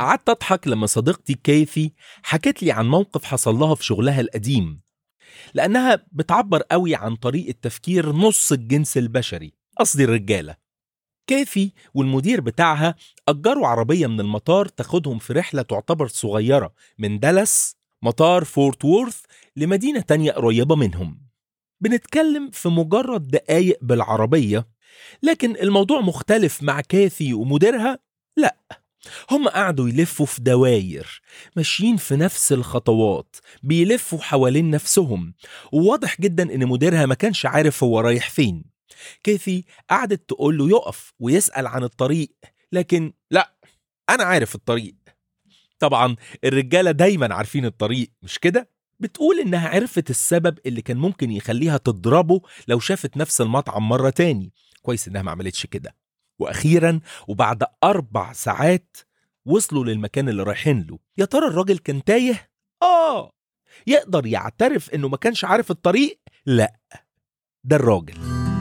قعدت أضحك لما صديقتي كيثي حكت لي عن موقف حصل لها في شغلها القديم لأنها بتعبر قوي عن طريقة تفكير نص الجنس البشري قصدي الرجالة كيثي والمدير بتاعها أجروا عربية من المطار تاخدهم في رحلة تعتبر صغيرة من دالاس مطار فورت وورث لمدينة تانية قريبة منهم بنتكلم في مجرد دقايق بالعربية لكن الموضوع مختلف مع كاثي ومديرها لا هم قعدوا يلفوا في دواير ماشيين في نفس الخطوات بيلفوا حوالين نفسهم وواضح جدا ان مديرها ما كانش عارف هو رايح فين كيثي قعدت تقول له يقف ويسأل عن الطريق لكن لا أنا عارف الطريق طبعا الرجالة دايما عارفين الطريق مش كده؟ بتقول إنها عرفت السبب اللي كان ممكن يخليها تضربه لو شافت نفس المطعم مرة تاني كويس إنها ما عملتش كده وأخيرا وبعد أربع ساعات وصلوا للمكان اللي رايحين له يا ترى الراجل كان تايه؟ آه يقدر يعترف إنه ما كانش عارف الطريق؟ لا ده الراجل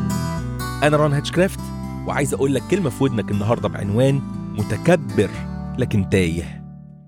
أنا ران هاتشكرافت وعايز أقول لك كلمة في ودنك النهاردة بعنوان متكبر لكن تايه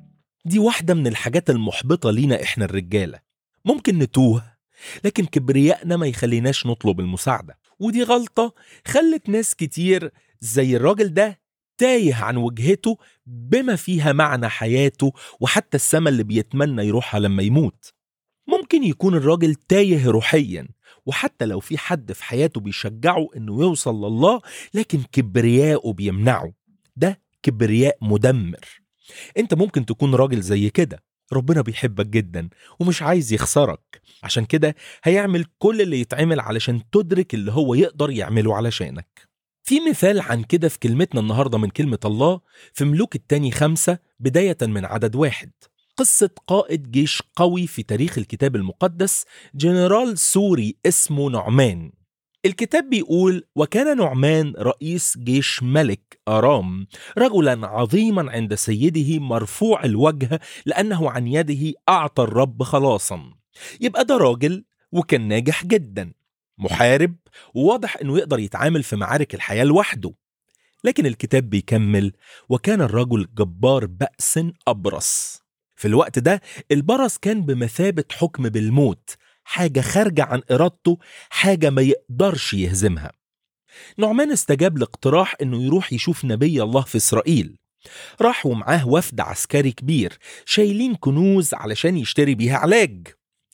دي واحدة من الحاجات المحبطة لينا إحنا الرجالة ممكن نتوه لكن كبريائنا ما يخليناش نطلب المساعدة ودي غلطة خلت ناس كتير زي الراجل ده تايه عن وجهته بما فيها معنى حياته وحتى السما اللي بيتمنى يروحها لما يموت ممكن يكون الراجل تايه روحيا وحتى لو في حد في حياته بيشجعه انه يوصل لله لكن كبرياءه بيمنعه ده كبرياء مدمر انت ممكن تكون راجل زي كده ربنا بيحبك جدا ومش عايز يخسرك عشان كده هيعمل كل اللي يتعمل علشان تدرك اللي هو يقدر يعمله علشانك في مثال عن كده في كلمتنا النهاردة من كلمة الله في ملوك التاني خمسة بداية من عدد واحد قصة قائد جيش قوي في تاريخ الكتاب المقدس جنرال سوري اسمه نعمان الكتاب بيقول وكان نعمان رئيس جيش ملك أرام رجلا عظيما عند سيده مرفوع الوجه لأنه عن يده أعطى الرب خلاصا يبقى ده راجل وكان ناجح جدا محارب وواضح انه يقدر يتعامل في معارك الحياة لوحده لكن الكتاب بيكمل وكان الرجل جبار بأس أبرص في الوقت ده البرص كان بمثابة حكم بالموت حاجة خارجة عن إرادته حاجة ما يقدرش يهزمها نعمان استجاب لاقتراح انه يروح يشوف نبي الله في اسرائيل راح ومعاه وفد عسكري كبير شايلين كنوز علشان يشتري بيها علاج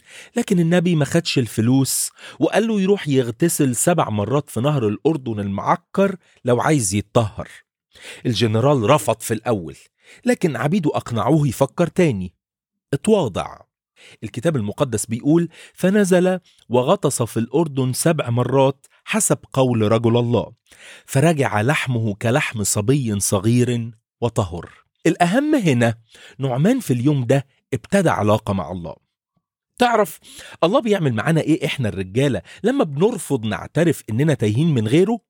لكن النبي ما خدش الفلوس وقال له يروح يغتسل سبع مرات في نهر الأردن المعكر لو عايز يتطهر الجنرال رفض في الأول لكن عبيده أقنعوه يفكر تاني اتواضع الكتاب المقدس بيقول فنزل وغطس في الأردن سبع مرات حسب قول رجل الله فرجع لحمه كلحم صبي صغير وطهر الأهم هنا نعمان في اليوم ده ابتدى علاقة مع الله تعرف الله بيعمل معانا ايه احنا الرجالة لما بنرفض نعترف اننا تايهين من غيره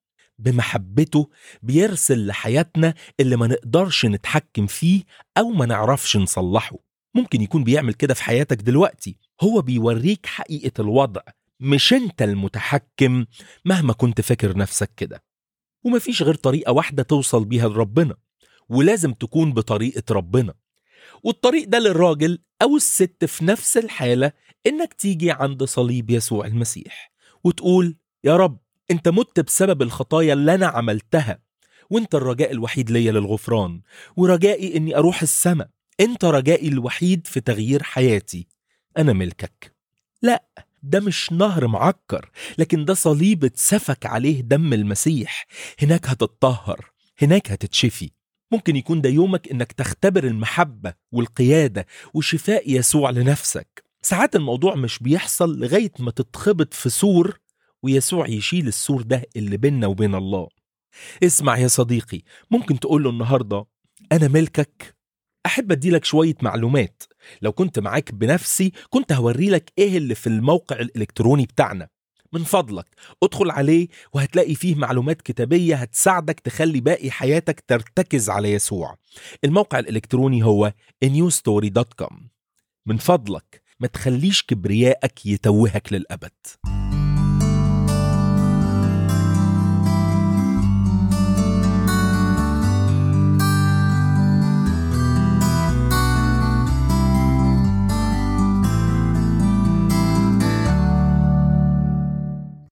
بمحبته بيرسل لحياتنا اللي ما نقدرش نتحكم فيه او ما نعرفش نصلحه ممكن يكون بيعمل كده في حياتك دلوقتي هو بيوريك حقيقة الوضع مش انت المتحكم مهما كنت فاكر نفسك كده ومفيش غير طريقة واحدة توصل بيها لربنا ولازم تكون بطريقة ربنا والطريق ده للراجل أو الست في نفس الحالة إنك تيجي عند صليب يسوع المسيح وتقول يا رب أنت مت بسبب الخطايا اللي أنا عملتها وأنت الرجاء الوحيد ليا للغفران ورجائي إني أروح السماء أنت رجائي الوحيد في تغيير حياتي أنا ملكك لا ده مش نهر معكر لكن ده صليب اتسفك عليه دم المسيح هناك هتتطهر هناك هتتشفي ممكن يكون ده يومك انك تختبر المحبة والقيادة وشفاء يسوع لنفسك ساعات الموضوع مش بيحصل لغاية ما تتخبط في سور ويسوع يشيل السور ده اللي بيننا وبين الله اسمع يا صديقي ممكن تقول له النهاردة أنا ملكك أحب أديلك شوية معلومات لو كنت معاك بنفسي كنت هوري لك إيه اللي في الموقع الإلكتروني بتاعنا من فضلك ادخل عليه وهتلاقي فيه معلومات كتابية هتساعدك تخلي باقي حياتك ترتكز على يسوع الموقع الإلكتروني هو newstory.com من فضلك ما تخليش كبريائك يتوهك للأبد